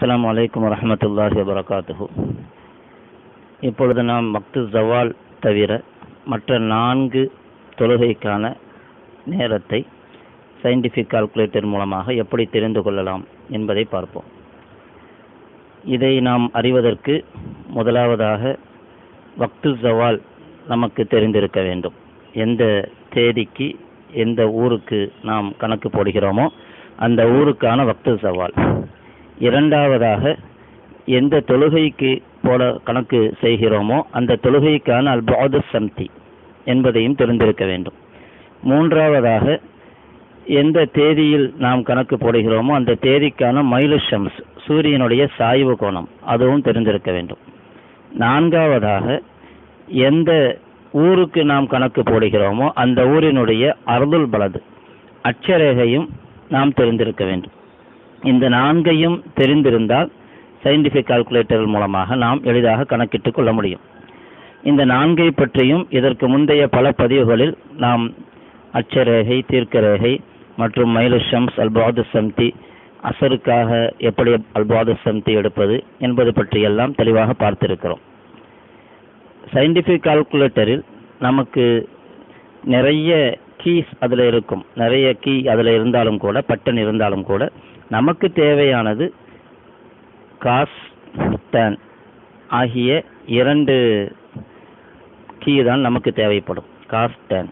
அஸ்ஸலாமு அலைக்கும் வரஹ்மத்துல்லாஹி வபரகாத்துஹு இப்பொழுது நாம் வக்து ஜவால் தவிர மற்ற நான்கு தொழுகைக்கான நேரத்தை சயின்டிஃபிக் கால்குலேட்டர் மூலமாக எப்படி தெரிந்து கொள்ளலாம் என்பதை பார்ப்போம் இதை நாம் அறிவதற்கு முதலாவதாக வக்து ஜவால் நமக்கு தெரிந்திருக்க வேண்டும் எந்த தேதிக்கு எந்த ஊருக்கு நாம் கணக்கு போடுகிறோமோ அந்த ஊருக்கான வக்து ஜவால் இரண்டாவதாக எந்த தொழுகைக்கு போல கணக்கு செய்கிறோமோ அந்த தொழுகைக்கான அல்பாது சம்தி என்பதையும் தெரிந்திருக்க வேண்டும் மூன்றாவதாக எந்த தேதியில் நாம் கணக்கு போடுகிறோமோ அந்த தேதிக்கான மைலு ஷம்ஸ் சூரியனுடைய சாய்வு கோணம் அதுவும் தெரிந்திருக்க வேண்டும் நான்காவதாக எந்த ஊருக்கு நாம் கணக்கு போடுகிறோமோ அந்த ஊரினுடைய அர்துல் பலது அட்சரேகையும் நாம் தெரிந்திருக்க வேண்டும் இந்த நான்கையும் தெரிந்திருந்தால் சயின்டிஃபிக் கால்குலேட்டர் மூலமாக நாம் எளிதாக கணக்கிட்டுக் கொள்ள முடியும் இந்த நான்கை பற்றியும் இதற்கு முந்தைய பல பதிவுகளில் நாம் அச்சரேகை தீர்க்கரேகை மற்றும் மைலு ஷம்ஸ் அல்பாது சம்தி அசருக்காக எப்படி அல்பாது சம்தி எடுப்பது என்பது பற்றியெல்லாம் தெளிவாக பார்த்திருக்கிறோம் சயின்டிஃபிக் கால்குலேட்டரில் நமக்கு நிறைய கீஸ் அதில் இருக்கும் நிறைய கீ அதில் இருந்தாலும் கூட பட்டன் இருந்தாலும் கூட நமக்கு தேவையானது காஸ் டேன் ஆகிய இரண்டு கீ தான் நமக்கு தேவைப்படும் காஸ் டேன்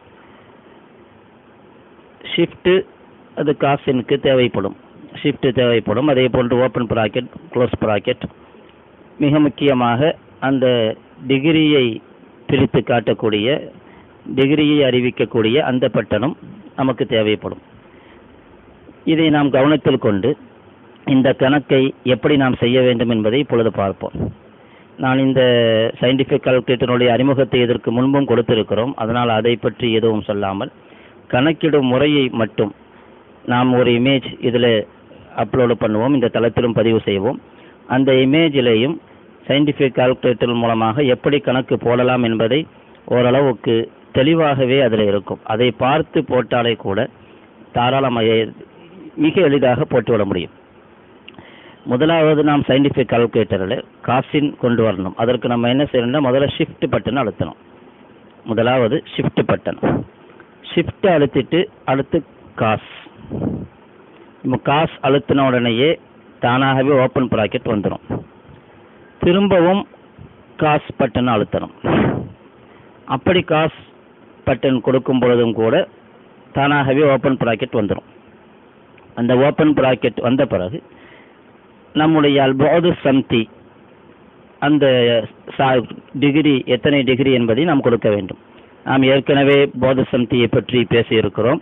ஷிஃப்ட்டு அது காசினுக்கு தேவைப்படும் ஷிஃப்ட் தேவைப்படும் அதே போன்று ஓப்பன் ப்ராக்கெட் க்ளோஸ் ப்ராக்கெட் மிக முக்கியமாக அந்த டிகிரியை பிரித்து காட்டக்கூடிய டிகிரியை அறிவிக்கக்கூடிய அந்த பட்டனும் நமக்கு தேவைப்படும் இதை நாம் கவனத்தில் கொண்டு இந்த கணக்கை எப்படி நாம் செய்ய வேண்டும் என்பதை இப்பொழுது பார்ப்போம் நான் இந்த சயின்டிஃபிக் கால்குலேட்டருடைய அறிமுகத்தை இதற்கு முன்பும் கொடுத்திருக்கிறோம் அதனால் அதை பற்றி எதுவும் சொல்லாமல் கணக்கிடும் முறையை மட்டும் நாம் ஒரு இமேஜ் இதில் அப்லோடு பண்ணுவோம் இந்த தளத்திலும் பதிவு செய்வோம் அந்த இமேஜிலேயும் சயின்டிஃபிக் கால்குலேட்டர் மூலமாக எப்படி கணக்கு போடலாம் என்பதை ஓரளவுக்கு தெளிவாகவே அதில் இருக்கும் அதை பார்த்து போட்டாலே கூட தாராளமாக மிக எளிதாக போட்டுவிட முடியும் முதலாவது நாம் சயின்டிஃபிக் கால்குலேட்டரில் காசின் கொண்டு வரணும் அதற்கு நம்ம என்ன செய்யணும்னா முதல்ல ஷிஃப்ட் பட்டன் அழுத்தணும் முதலாவது ஷிஃப்ட் பட்டன் ஷிஃப்ட் அழுத்திட்டு அடுத்து காஸ் இப்போ காஸ் அழுத்தின உடனேயே தானாகவே ஓப்பன் ப்ராக்கெட் வந்துடும் திரும்பவும் காஸ் பட்டன் அழுத்தணும் அப்படி காஸ் பட்டன் கொடுக்கும் பொழுதும் கூட தானாகவே ஓப்பன் ப்ராக்கெட் வந்துடும் அந்த ஓப்பன் ப்ராக்கெட் வந்த பிறகு நம்முடைய அல்பாது சம்தி அந்த டிகிரி எத்தனை டிகிரி என்பதை நாம் கொடுக்க வேண்டும் நாம் ஏற்கனவே போத சம்தியை பற்றி பேசியிருக்கிறோம்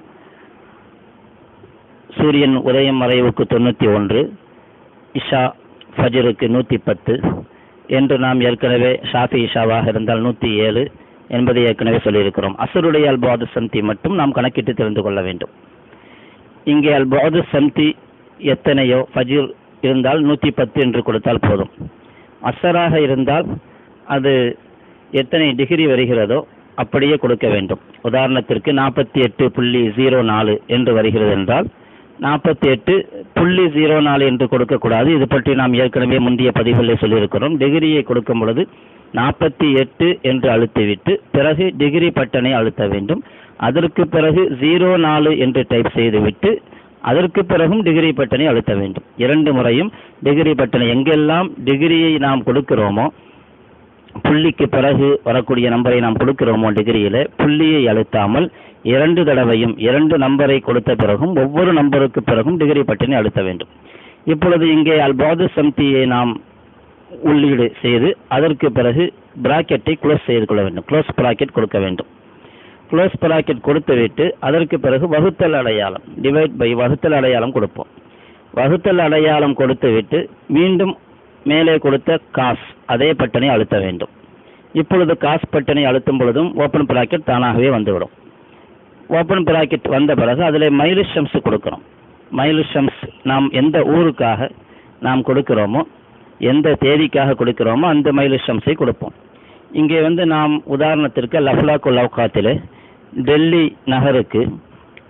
சூரியன் உதயம் மறைவுக்கு தொண்ணூற்றி ஒன்று இஷா ஃபஜருக்கு நூற்றி பத்து என்று நாம் ஏற்கனவே ஷாஃபி இஷாவாக இருந்தால் நூற்றி ஏழு என்பதை ஏற்கனவே சொல்லியிருக்கிறோம் அசருடைய அல்பாது சம்தி மட்டும் நாம் கணக்கிட்டு தெரிந்து கொள்ள வேண்டும் இங்கே அல்பாது சம்தி எத்தனையோ ஃபஜிர் இருந்தால் நூற்றி பத்து என்று கொடுத்தால் போதும் அசராக இருந்தால் அது எத்தனை டிகிரி வருகிறதோ அப்படியே கொடுக்க வேண்டும் உதாரணத்திற்கு நாற்பத்தி எட்டு புள்ளி ஜீரோ நாலு என்று வருகிறது என்றால் நாற்பத்தி எட்டு புள்ளி ஜீரோ நாலு என்று கொடுக்கக்கூடாது இது பற்றி நாம் ஏற்கனவே முந்தைய பதிவுகளில் சொல்லியிருக்கிறோம் டிகிரியை கொடுக்கும் பொழுது நாற்பத்தி எட்டு என்று அழுத்திவிட்டு பிறகு டிகிரி பட்டனை அழுத்த வேண்டும் அதற்கு பிறகு ஜீரோ நாலு என்று டைப் செய்துவிட்டு அதற்கு பிறகும் டிகிரி பட்டனை அழுத்த வேண்டும் இரண்டு முறையும் டிகிரி பட்டனை எங்கெல்லாம் டிகிரியை நாம் கொடுக்கிறோமோ புள்ளிக்கு பிறகு வரக்கூடிய நம்பரை நாம் கொடுக்கிறோமோ டிகிரியில் புள்ளியை அழுத்தாமல் இரண்டு தடவையும் இரண்டு நம்பரை கொடுத்த பிறகும் ஒவ்வொரு நம்பருக்கு பிறகும் டிகிரி பட்டனை அழுத்த வேண்டும் இப்பொழுது இங்கே அல்பாது சம்தியை நாம் உள்ளீடு செய்து அதற்கு பிறகு பிராக்கெட்டை க்ளோஸ் செய்து கொள்ள வேண்டும் க்ளோஸ் பிராக்கெட் கொடுக்க வேண்டும் க்ளோஸ் பிராக்கெட் கொடுத்துவிட்டு அதற்கு பிறகு வகுத்தல் அடையாளம் டிவைட் பை வகுத்தல் அடையாளம் கொடுப்போம் வகுத்தல் அடையாளம் கொடுத்துவிட்டு மீண்டும் மேலே கொடுத்த காஸ் அதே பட்டனை அழுத்த வேண்டும் இப்பொழுது காஸ் பட்டனை அழுத்தும் பொழுதும் ஓப்பன் பிராக்கெட் தானாகவே வந்துவிடும் ஓப்பன் பிராக்கெட் வந்த பிறகு அதில் மைலு ஷம்ஸ் கொடுக்கிறோம் மைலு ஷம்ஸ் நாம் எந்த ஊருக்காக நாம் கொடுக்கிறோமோ எந்த தேதிக்காக கொடுக்கிறோமோ அந்த மைலு ஷம்ஸை கொடுப்போம் இங்கே வந்து நாம் உதாரணத்திற்கு லஃப்லாக்கு லவ்காத்தில் டெல்லி நகருக்கு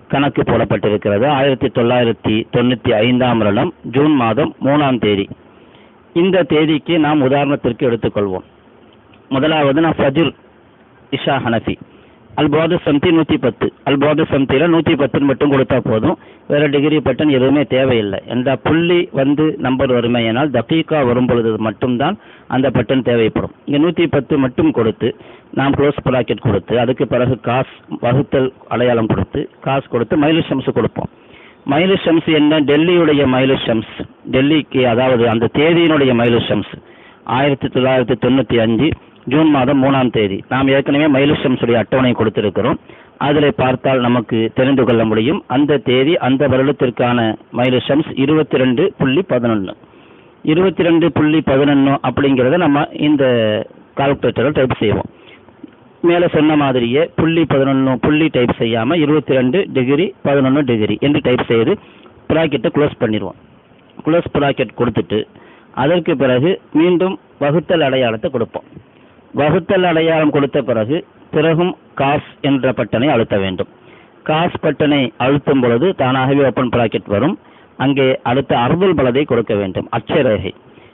கணக்கு போடப்பட்டிருக்கிறது ஆயிரத்தி தொள்ளாயிரத்தி தொண்ணூற்றி ஐந்தாம் வருடம் ஜூன் மாதம் மூணாம் தேதி இந்த தேதிக்கு நாம் உதாரணத்திற்கு எடுத்துக்கொள்வோம் முதலாவது நான் ஃபஜுர் இஷா ஹனஃபி அல்பாது சம்தி நூற்றி பத்து அல்பாது சம்தியில் நூற்றி பத்துன்னு மட்டும் கொடுத்தா போதும் வேறு டிகிரி பட்டன் எதுவுமே தேவையில்லை எந்த புள்ளி வந்து நம்பர் வறுமையினால் தகீக்கா வரும் பொழுது மட்டும்தான் அந்த பட்டன் தேவைப்படும் இங்கே நூற்றி பத்து மட்டும் கொடுத்து நாம் க்ளோஸ் ப்ராக்கெட் கொடுத்து அதுக்கு பிறகு காசு வகுத்தல் அடையாளம் கொடுத்து காசு கொடுத்து மைலு ஷம்ஸ் கொடுப்போம் மைலு ஷம்ஸ் என்ன டெல்லியுடைய மைலு ஷம்ஸ் டெல்லிக்கு அதாவது அந்த தேதியினுடைய மைலு ஷம்ஸ் ஆயிரத்தி தொள்ளாயிரத்தி தொண்ணூற்றி அஞ்சு ஜூன் மாதம் மூணாம் தேதி நாம் ஏற்கனவே மைலு ஷம்ஸுடைய அட்டவணை கொடுத்திருக்கிறோம் அதில் பார்த்தால் நமக்கு தெரிந்து கொள்ள முடியும் அந்த தேதி அந்த வருடத்திற்கான மைலு ஷம்ஸ் இருபத்தி ரெண்டு புள்ளி பதினொன்று இருபத்தி ரெண்டு புள்ளி பதினொன்று அப்படிங்கிறத நம்ம இந்த கால்குலேட்டரில் டைப் செய்வோம் மேலே சொன்ன மாதிரியே புள்ளி பதினொன்று புள்ளி டைப் செய்யாமல் இருபத்தி ரெண்டு டிகிரி பதினொன்று டிகிரி என்று டைப் செய்து ப்ராக்கெட்டை க்ளோஸ் பண்ணிடுவோம் க்ளோஸ் ப்ராக்கெட் கொடுத்துட்டு அதற்கு பிறகு மீண்டும் வகுத்தல் அடையாளத்தை கொடுப்போம் வகுத்தல் அடையாளம் கொடுத்த பிறகு பிறகும் காஸ் என்ற பட்டனை அழுத்த வேண்டும் காஸ் பட்டனை அழுத்தும் பொழுது தானாகவே ஓப்பன் ப்ராக்கெட் வரும் அங்கே அடுத்த அறுதல் பலதை கொடுக்க வேண்டும் அச்சரேகை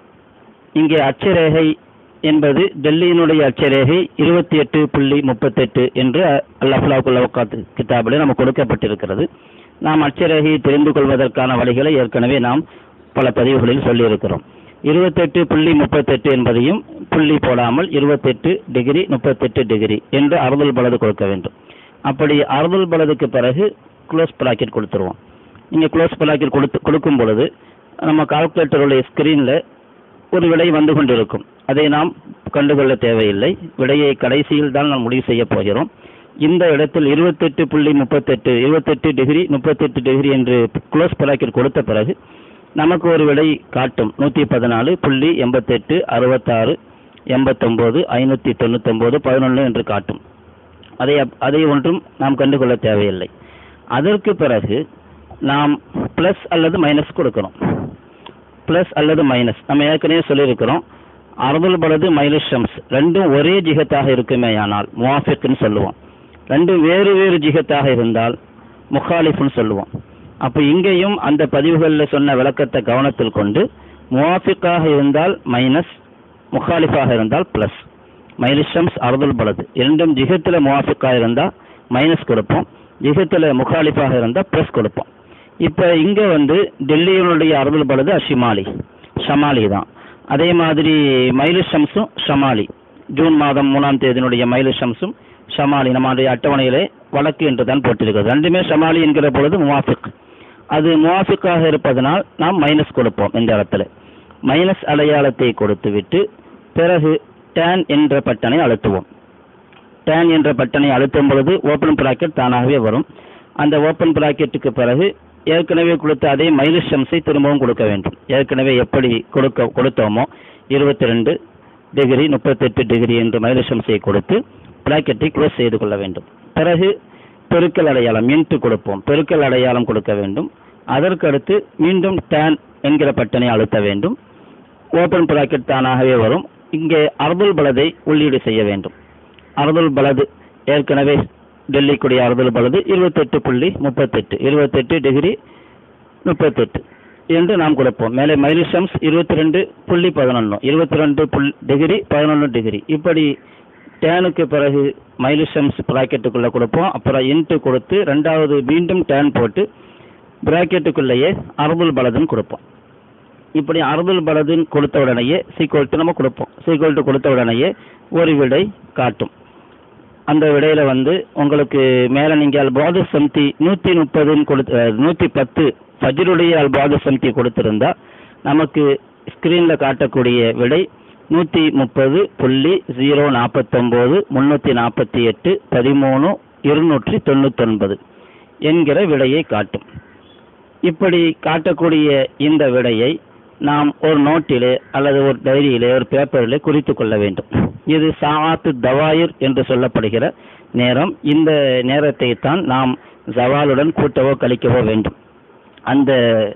இங்கே அச்சரேகை என்பது டெல்லியினுடைய அச்சரேகை இருபத்தி எட்டு புள்ளி முப்பத்தெட்டு என்று அல்லஃபுல்லாக்குள்ள உக்காத்து கிதாபில் நமக்கு கொடுக்கப்பட்டிருக்கிறது நாம் அச்சரேகையை தெரிந்து கொள்வதற்கான வழிகளை ஏற்கனவே நாம் பல பதிவுகளில் சொல்லியிருக்கிறோம் இருபத்தெட்டு புள்ளி முப்பத்தெட்டு என்பதையும் புள்ளி போடாமல் இருபத்தெட்டு டிகிரி முப்பத்தெட்டு டிகிரி என்று அறுதல் பலது கொடுக்க வேண்டும் அப்படி அறுதல் பலதுக்கு பிறகு க்ளோஸ் ப்ராக்கெட் கொடுத்துருவோம் நீங்கள் க்ளோஸ் ப்ராக்கெட் கொடுத்து கொடுக்கும் பொழுது நம்ம கால்குலேட்டருடைய ஸ்க்ரீனில் ஒரு விடை வந்து கொண்டிருக்கும் அதை நாம் கண்டுகொள்ள தேவையில்லை விடையை கடைசியில் தான் நாம் முடிவு செய்ய போகிறோம் இந்த இடத்தில் இருபத்தெட்டு புள்ளி முப்பத்தெட்டு இருபத்தெட்டு டிகிரி முப்பத்தெட்டு டிகிரி என்று க்ளோஸ் ப்ராக்கெட் கொடுத்த பிறகு நமக்கு ஒரு விடை காட்டும் நூற்றி பதினாலு புள்ளி எண்பத்தெட்டு அறுபத்தாறு எண்பத்தொம்போது ஐநூற்றி தொண்ணூத்தொம்போது பதினொன்று என்று காட்டும் அதை அப்- அதை ஒன்றும் நாம் கண்டுகொள்ள தேவையில்லை அதற்கு பிறகு நாம் ப்ளஸ் அல்லது மைனஸ் கொடுக்கணும் ப்ளஸ் அல்லது மைனஸ் நம்ம ஏற்கனவே சொல்லியிருக்கிறோம் அறுதல் பலது மைனஸ் ஷம்ஸ் ரெண்டும் ஒரே ஜிகத்தாக இருக்குமேயானால் முவாஃபிக்னு சொல்லுவோம் ரெண்டும் வேறு வேறு ஜிகத்தாக இருந்தால் முகாலிஃப்னு சொல்லுவோம் அப்போ இங்கேயும் அந்த பதிவுகளில் சொன்ன விளக்கத்தை கவனத்தில் கொண்டு முவாஃபிக்காக இருந்தால் மைனஸ் முகாலிஃபாக இருந்தால் ப்ளஸ் மைனஸ் ஷம்ஸ் அறுதல் பலது இரண்டும் ஜிகத்தில் முவாஃபிக்காக இருந்தால் மைனஸ் கொடுப்போம் ஜிகத்தில் முகாலிஃபாக இருந்தால் ப்ளஸ் கொடுப்போம் இப்போ இங்கே வந்து டெல்லியினுடைய அறுதல் பலது அஷிமாலி ஷமாலி தான் அதே மாதிரி மைலு ஷம்ஸும் ஷமாலி ஜூன் மாதம் மூணாம் தேதியினுடைய மைலு ஷம்ஸும் ஷமாலி நம்மளுடைய அட்டவணையிலே வழக்கு என்று தான் போட்டிருக்கிறது ரெண்டுமே ஷமாலி என்கிற பொழுது முவாஃபிக் அது முவாஃபிக்காக இருப்பதனால் நாம் மைனஸ் கொடுப்போம் இந்த இடத்துல மைனஸ் அடையாளத்தை கொடுத்துவிட்டு பிறகு டேன் என்ற பட்டனை அழுத்துவோம் டேன் என்ற பட்டனை அழுத்தும் பொழுது ஓப்பன் பிராக்கெட் தானாகவே வரும் அந்த ஓப்பன் பிராக்கெட்டுக்கு பிறகு ஏற்கனவே கொடுத்த அதே மைனஸ் ஷம்ஸை திரும்பவும் கொடுக்க வேண்டும் ஏற்கனவே எப்படி கொடுக்க கொடுத்தோமோ இருபத்தி ரெண்டு டிகிரி முப்பத்தெட்டு டிகிரி என்று மைனஸ் ஷம்ஸை கொடுத்து பிராக்கெட்டை க்ளோஸ் செய்து கொள்ள வேண்டும் பிறகு பெருக்கல் அடையாளம் இன்ட்டு கொடுப்போம் பெருக்கல் அடையாளம் கொடுக்க வேண்டும் அதற்கு அடுத்து மீண்டும் டேன் என்கிற பட்டனை அழுத்த வேண்டும் ஓப்பன் பிராக்கெட் தானாகவே வரும் இங்கே அர்துல் பலதை உள்ளீடு செய்ய வேண்டும் அறுதல் பலது ஏற்கனவே டெல்லிக்குடைய அறுதல் பலது இருபத்தெட்டு புள்ளி முப்பத்தெட்டு இருபத்தெட்டு டிகிரி முப்பத்தெட்டு என்று நாம் கொடுப்போம் மேலே மைலிஷம்ஸ் இருபத்தி ரெண்டு புள்ளி பதினொன்று இருபத்தி ரெண்டு புல் டிகிரி பதினொன்று டிகிரி இப்படி டேனுக்கு பிறகு மைலிஷம்ஸ் ப்ராக்கெட்டுக்குள்ளே கொடுப்போம் அப்புறம் இன்ட்டு கொடுத்து ரெண்டாவது மீண்டும் டேன் போட்டு பிராக்கெட்டுக்குள்ளேயே அறுதல் பலதுன்னு கொடுப்போம் இப்படி அறுதல் பலதுன்னு கொடுத்த உடனேயே சீக்வல்ட்டு நம்ம கொடுப்போம் சீக்வல்ட்டு கொடுத்த உடனேயே ஒரு விடை காட்டும் அந்த விடையில வந்து உங்களுக்கு மேலே நீங்கள் அல்பாது சம்தி நூற்றி முப்பதுன்னு கொடுத்து நூற்றி பத்து ஃபஜ்ருடைய அல்பாது சம்தி கொடுத்திருந்தா நமக்கு ஸ்க்ரீனில் காட்டக்கூடிய விடை நூற்றி முப்பது புள்ளி ஜீரோ நாற்பத்தொம்போது முந்நூற்றி நாற்பத்தி எட்டு பதிமூணு இருநூற்றி தொண்ணூத்தொன்பது என்கிற விடையை காட்டும் இப்படி காட்டக்கூடிய இந்த விடையை நாம் ஒரு நோட்டிலே அல்லது ஒரு டைரியிலே ஒரு பேப்பரிலே குறித்து கொள்ள வேண்டும் இது சாத்து தவாயிர் என்று சொல்லப்படுகிற நேரம் இந்த நேரத்தை தான் நாம் ஜவாலுடன் கூட்டவோ கழிக்கவோ வேண்டும் அந்த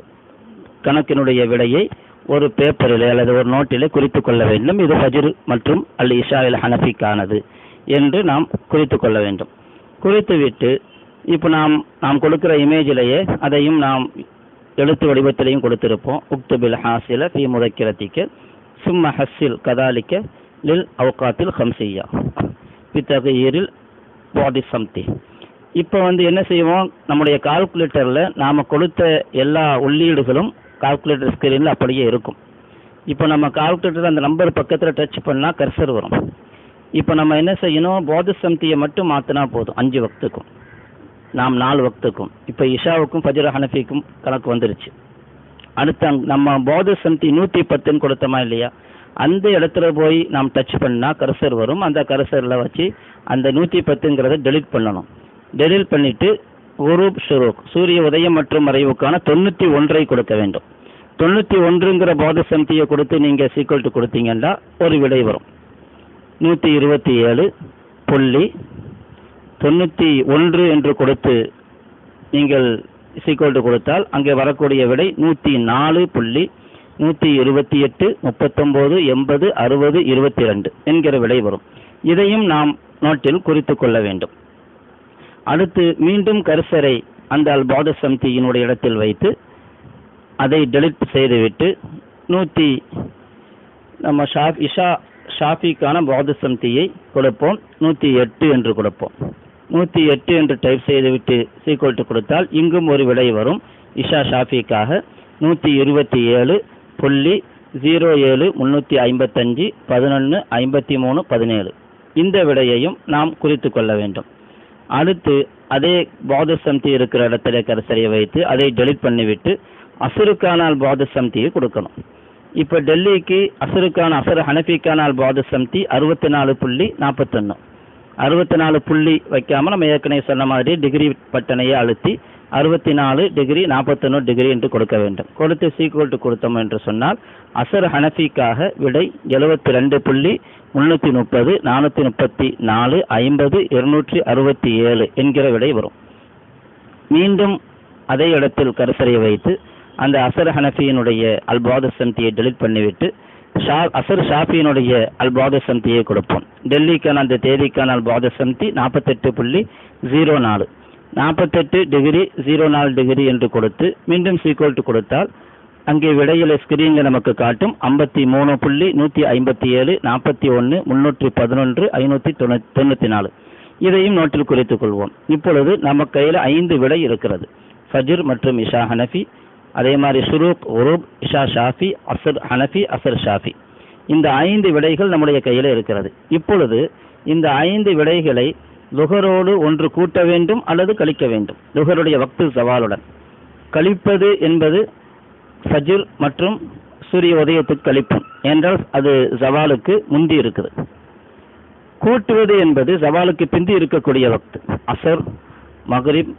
கணக்கினுடைய விடையை ஒரு பேப்பரிலே அல்லது ஒரு நோட்டிலே குறித்து கொள்ள வேண்டும் இது ஃபஜ்ர் மற்றும் அல் இஷா அல் ஹனஃபிக்கானது என்று நாம் குறித்து கொள்ள வேண்டும் குறித்துவிட்டு இப்போ நாம் நாம் கொடுக்கிற இமேஜிலேயே அதையும் நாம் எழுத்து வடிவத்திலையும் கொடுத்திருப்போம் உக்துபில் ஹாசில ஃபி முதக்கிரத்திக்க சும்ம ஹஸ்ஸில் கதாலிக்க லில் அவுகாத்தில் ஹம்சியா பித்தகையீரில் பாடி சம்தி இப்போ வந்து என்ன செய்வோம் நம்முடைய கால்குலேட்டரில் நாம் கொடுத்த எல்லா உள்ளீடுகளும் கால்குலேட்டர் ஸ்க்ரீனில் அப்படியே இருக்கும் இப்போ நம்ம கால்குலேட்டர் அந்த நம்பர் பக்கத்தில் டச் பண்ணால் கர்சர் வரும் இப்போ நம்ம என்ன செய்யணும் போத சம்தியை மட்டும் மாற்றினா போதும் அஞ்சு வக்துக்கும் நாம் நாலு வக்துக்கும் இப்போ இஷாவுக்கும் ஃபஜ்ர ஹனஃபிக்கும் கணக்கு வந்துருச்சு அடுத்து அங்க நம்ம போத சம்தி நூற்றி பத்துன்னு கொடுத்தோமா இல்லையா அந்த இடத்துல போய் நாம் டச் பண்ணால் கர்சர் வரும் அந்த கர்சரில் வச்சு அந்த நூற்றி பத்துங்கிறத டெலீட் பண்ணணும் டெலீட் பண்ணிட்டு குரூப் ஷுரூக் சூரிய உதயம் மற்றும் மறைவுக்கான தொண்ணூற்றி ஒன்றை கொடுக்க வேண்டும் தொண்ணூற்றி ஒன்றுங்கிற போத சம்தியை கொடுத்து நீங்கள் சீக்கிரம் கொடுத்தீங்கன்னா ஒரு விடை வரும் நூற்றி இருபத்தி ஏழு புள்ளி தொண்ணூற்றி ஒன்று என்று கொடுத்து நீங்கள் சீக்கிரம் கொடுத்தால் அங்கே வரக்கூடிய விடை நூற்றி நாலு புள்ளி நூற்றி இருபத்தி எட்டு முப்பத்தொம்போது எண்பது அறுபது இருபத்தி ரெண்டு என்கிற விடை வரும் இதையும் நாம் நோட்டில் குறித்து கொள்ள வேண்டும் அடுத்து மீண்டும் கர்சரை அந்த அல்பாத சம்தியினுடைய இடத்தில் வைத்து அதை டெலிட் செய்துவிட்டு நூற்றி நம்ம ஷாஃப் இஷா ஷாஃபிக்கான பாத சம்தியை கொடுப்போம் நூற்றி எட்டு என்று கொடுப்போம் நூற்றி எட்டு என்று டைப் செய்துவிட்டு சீக்வல்ட்டு கொடுத்தால் இங்கும் ஒரு விடை வரும் இஷா ஷாஃபிக்காக நூற்றி இருபத்தி ஏழு புள்ளி ஜீரோ ஏழு முந்நூற்றி ஐம்பத்தஞ்சு பதினொன்று ஐம்பத்தி மூணு பதினேழு இந்த விடையையும் நாம் குறித்து கொள்ள வேண்டும் அடுத்து அதே பாத சம்தி இருக்கிற இடத்துல கரசரியை வைத்து அதை டெலிட் பண்ணிவிட்டு அசுருக்கான அல் பாத சம்தியை கொடுக்கணும் இப்போ டெல்லிக்கு அசுருக்கான அசர் ஹனஃபிக்கான அல் பாத சம்தி அறுபத்தி நாலு புள்ளி நாற்பத்தொன்று அறுபத்தி நாலு புள்ளி வைக்காம நம்ம ஏற்கனவே சொன்ன மாதிரி டிகிரி பட்டனையை அழுத்தி அறுபத்தி நாலு டிகிரி நாற்பத்தொன்று டிகிரி என்று கொடுக்க வேண்டும் கொடுத்து சீக்வல்ட்டு கொடுத்தோம் என்று சொன்னால் அசர் ஹனஃபிக்காக விடை எழுபத்தி ரெண்டு புள்ளி முன்னூற்றி முப்பது நானூற்றி முப்பத்தி நாலு ஐம்பது இருநூற்றி அறுபத்தி ஏழு என்கிற விடை வரும் மீண்டும் அதே இடத்தில் கருசரையை வைத்து அந்த அசர் ஹனஃபியினுடைய அல்பாத சம்தியை டெலிட் பண்ணிவிட்டு ஷா அசர் ஷாஃபியினுடைய அல்பாத சம்தியை கொடுப்போம் டெல்லிக்கான அந்த தேதிக்கான அல்பாத சம்தி நாற்பத்தெட்டு புள்ளி ஜீரோ நாலு நாற்பத்தெட்டு டிகிரி ஜீரோ நாலு டிகிரி என்று கொடுத்து மீண்டும் சீக்வல்ட்டு கொடுத்தால் அங்கே விடையில ஸ்கிரீனில் நமக்கு காட்டும் ஐம்பத்தி மூணு புள்ளி நூற்றி ஐம்பத்தி ஏழு நாற்பத்தி ஒன்று முந்நூற்றி பதினொன்று ஐநூற்றி தொண்ணூ தொண்ணூற்றி நாலு இதையும் நோட்டில் குறித்துக் கொள்வோம் இப்பொழுது நம்ம கையில் ஐந்து விடை இருக்கிறது ஃபஜ்ர் மற்றும் இஷா ஹனஃபி அதே மாதிரி சுரூக் உரூப் இஷா ஷாஃபி அசர் ஹனஃபி அசர் ஷாஃபி இந்த ஐந்து விடைகள் நம்முடைய கையில் இருக்கிறது இப்பொழுது இந்த ஐந்து விடைகளை லுகரோடு ஒன்று கூட்ட வேண்டும் அல்லது கழிக்க வேண்டும் லுகருடைய வக்து சவாலுடன் கழிப்பது என்பது ஃபஜ்ர் மற்றும் சூரிய உதயத்துக்கு கழிப்போம் என்றால் அது ஜவாலுக்கு முந்தி இருக்குது கூட்டுவது என்பது ஜவாலுக்கு பிந்தி இருக்கக்கூடிய வக்து அசர் மகரிப்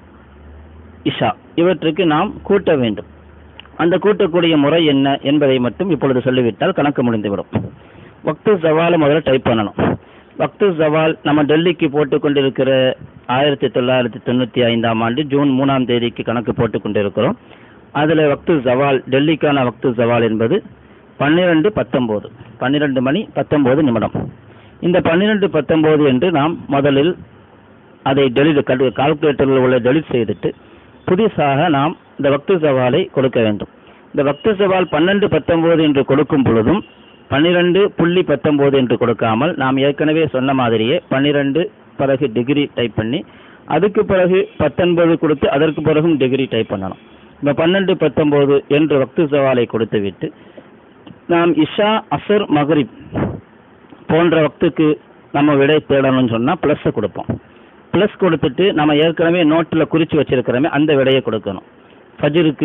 இஷா இவற்றுக்கு நாம் கூட்ட வேண்டும் அந்த கூட்டக்கூடிய முறை என்ன என்பதை மட்டும் இப்பொழுது சொல்லிவிட்டால் கணக்கு முடிந்துவிடும் வக்து ஜவாலை முதல்ல டைப் பண்ணணும் வக்து ஜவால் நம்ம டெல்லிக்கு போட்டு கொண்டிருக்கிற ஆயிரத்தி தொள்ளாயிரத்தி தொண்ணூற்றி ஐந்தாம் ஆண்டு ஜூன் மூணாம் தேதிக்கு கணக்கு போட்டு கொண்டிருக்கிறோம் அதில் வக்து ஜவால் டெல்லிக்கான வக்து ஜவால் என்பது பன்னிரெண்டு பத்தொம்போது பன்னிரெண்டு மணி பத்தொம்போது நிமிடம் இந்த பன்னிரெண்டு பத்தொம்போது என்று நாம் முதலில் அதை டெலிட் கால்குலேட்டரில் உள்ள டெலிட் செய்துட்டு புதிசாக நாம் இந்த வக்து சவாலை கொடுக்க வேண்டும் இந்த வக்து சவால் பன்னெண்டு பத்தொம்போது என்று கொடுக்கும் பொழுதும் பன்னிரெண்டு புள்ளி பத்தொம்போது என்று கொடுக்காமல் நாம் ஏற்கனவே சொன்ன மாதிரியே பன்னிரெண்டு பிறகு டிகிரி டைப் பண்ணி அதுக்கு பிறகு பத்தொன்பது கொடுத்து அதற்கு பிறகும் டிகிரி டைப் பண்ணணும் இந்த பன்னெண்டு பத்தொம்போது என்று வக்து சவாலை கொடுத்து விட்டு நாம் இஷா அசர் மகரிப் போன்ற வக்துக்கு நம்ம விடை தேடணும்னு சொன்னால் ப்ளஸ்ஸை கொடுப்போம் ப்ளஸ் கொடுத்துட்டு நம்ம ஏற்கனவே நோட்டில் குறித்து வச்சிருக்கிறோமே அந்த விடையை கொடுக்கணும் ஃபஜ்ருக்கு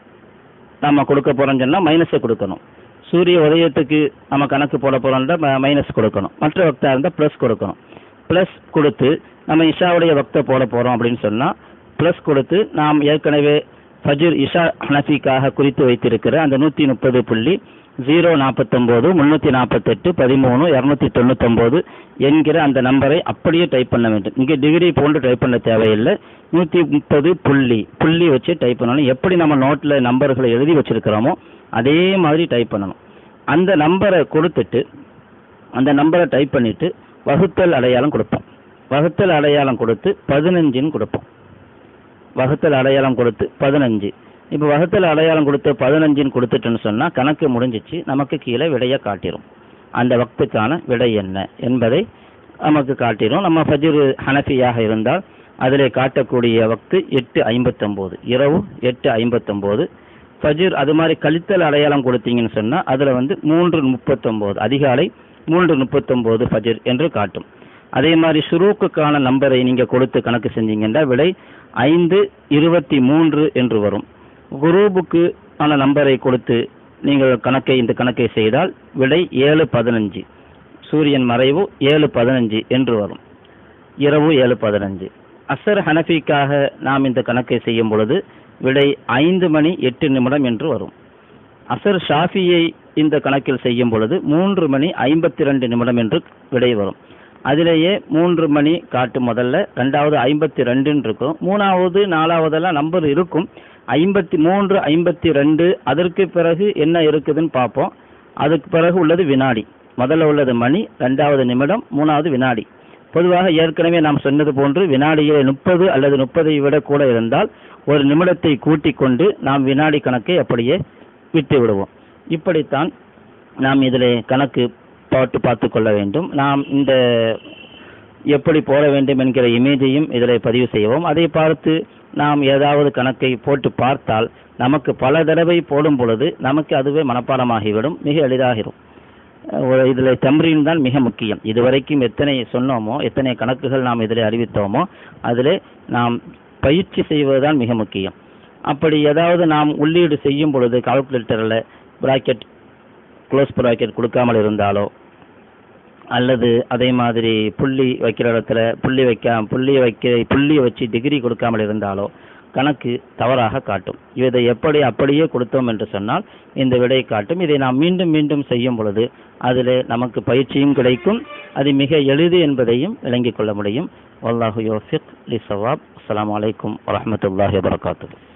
நம்ம கொடுக்க போகிறோம்னு சொன்னால் மைனஸை கொடுக்கணும் சூரிய உதயத்துக்கு நம்ம கணக்கு போட போகிறோம்னா மைனஸ் கொடுக்கணும் மற்ற வக்தா இருந்தால் ப்ளஸ் கொடுக்கணும் ப்ளஸ் கொடுத்து நம்ம இஷாவுடைய வக்தை போட போகிறோம் அப்படின்னு சொன்னால் ப்ளஸ் கொடுத்து நாம் ஏற்கனவே ஃபஜ்ர் இஷா ஹனஃபிக்காக குறித்து வைத்திருக்கிற அந்த நூற்றி முப்பது புள்ளி ஜீரோ நாற்பத்தொம்போது முந்நூற்றி நாற்பத்தெட்டு பதிமூணு இரநூத்தி தொண்ணூத்தொம்போது என்கிற அந்த நம்பரை அப்படியே டைப் பண்ண வேண்டும் இங்கே டிகிரி போன்று டைப் பண்ண தேவையில்லை நூற்றி முப்பது புள்ளி புள்ளி வச்சு டைப் பண்ணணும் எப்படி நம்ம நோட்டில் நம்பர்களை எழுதி வச்சிருக்கிறோமோ அதே மாதிரி டைப் பண்ணணும் அந்த நம்பரை கொடுத்துட்டு அந்த நம்பரை டைப் பண்ணிட்டு வகுத்தல் அடையாளம் கொடுப்போம் வகுத்தல் அடையாளம் கொடுத்து பதினஞ்சுன்னு கொடுப்போம் வகுத்தல் அடையாளம் கொடுத்து பதினஞ்சு இப்போ வகுத்தல் அடையாளம் கொடுத்து பதினஞ்சுன்னு கொடுத்துட்டோன்னு சொன்னால் கணக்கு முடிஞ்சிச்சு நமக்கு கீழே விடையை காட்டிடும் அந்த வக்துக்கான விடை என்ன என்பதை நமக்கு காட்டிடும் நம்ம ஃபஜ்ர் ஹனஃபியாக இருந்தால் அதிலே காட்டக்கூடிய வக்து எட்டு ஐம்பத்தொம்போது இரவு எட்டு ஐம்பத்தொம்போது ஃபஜ்ர் அது மாதிரி கழித்தல் அடையாளம் கொடுத்தீங்கன்னு சொன்னால் அதில் வந்து மூன்று முப்பத்தொம்போது அதிகாலை மூன்று முப்பத்தொம்போது ஃபஜ்ர் என்று காட்டும் அதே மாதிரி ஷுரூக்குக்கான நம்பரை நீங்கள் கொடுத்து கணக்கு செஞ்சீங்கன்னா விடை ஐந்து இருபத்தி மூன்று என்று வரும் குரூபுக்கு ஆன நம்பரை கொடுத்து நீங்கள் கணக்கை இந்த கணக்கை செய்தால் விடை ஏழு பதினஞ்சு சூரியன் மறைவு ஏழு பதினஞ்சு என்று வரும் இரவு ஏழு பதினஞ்சு அசர் ஹனஃபிக்காக நாம் இந்த கணக்கை செய்யும் பொழுது விடை ஐந்து மணி எட்டு நிமிடம் என்று வரும் அசர் ஷாஃபியை இந்த கணக்கில் செய்யும் பொழுது மூன்று மணி ஐம்பத்தி ரெண்டு நிமிடம் என்று விடை வரும் அதிலேயே மூன்று மணி காட்டும் முதல்ல ரெண்டாவது ஐம்பத்தி ரெண்டுன்னு இருக்கும் மூணாவது நாலாவதெல்லாம் நம்பர் இருக்கும் ஐம்பத்தி மூன்று ஐம்பத்தி ரெண்டு அதற்கு பிறகு என்ன இருக்குதுன்னு பார்ப்போம் அதுக்கு பிறகு உள்ளது வினாடி முதல்ல உள்ளது மணி ரெண்டாவது நிமிடம் மூணாவது வினாடி பொதுவாக ஏற்கனவே நாம் சொன்னது போன்று வினாடியிலே முப்பது அல்லது முப்பதை விட கூட இருந்தால் ஒரு நிமிடத்தை கூட்டிக் கொண்டு நாம் வினாடி கணக்கை அப்படியே விட்டு விடுவோம் இப்படித்தான் நாம் இதிலே கணக்கு போட்டு பார்த்து கொள்ள வேண்டும் நாம் இந்த எப்படி போட வேண்டும் என்கிற இமேஜையும் இதில் பதிவு செய்வோம் அதை பார்த்து நாம் ஏதாவது கணக்கை போட்டு பார்த்தால் நமக்கு பல தடவை போடும் பொழுது நமக்கு அதுவே மனப்பாடமாகிவிடும் மிக எளிதாகிடும் அஹ் இதில் தம்ரீன் தான் மிக முக்கியம் இதுவரைக்கும் எத்தனை சொன்னோமோ எத்தனை கணக்குகள் நாம் இதில் அறிவித்தோமோ அதில் நாம் பயிற்சி செய்வதுதான் மிக முக்கியம் அப்படி ஏதாவது நாம் உள்ளீடு செய்யும் பொழுது கால்குலேட்டரில் பிராக்கெட் க்ளோஸ் ப்ராக்கெட் கொடுக்காமல் இருந்தாலோ அல்லது அதே மாதிரி புள்ளி வைக்கிற இடத்துல புள்ளி வைக்க புள்ளி வைக்க புள்ளி வச்சு டிகிரி கொடுக்காமல் இருந்தாலோ கணக்கு தவறாக காட்டும் இதை எப்படி அப்படியே கொடுத்தோம் என்று சொன்னால் இந்த விடை காட்டும் இதை நாம் மீண்டும் மீண்டும் செய்யும் பொழுது அதில் நமக்கு பயிற்சியும் கிடைக்கும் அது மிக எளிது என்பதையும் விளங்கிக் கொள்ள முடியும் வல்லாஹு யோஃபிக் லி சவாப் அஸ்ஸலாமு அலைக்கும் வரஹ்மத்துல்லாஹி வபரகாத்துஹு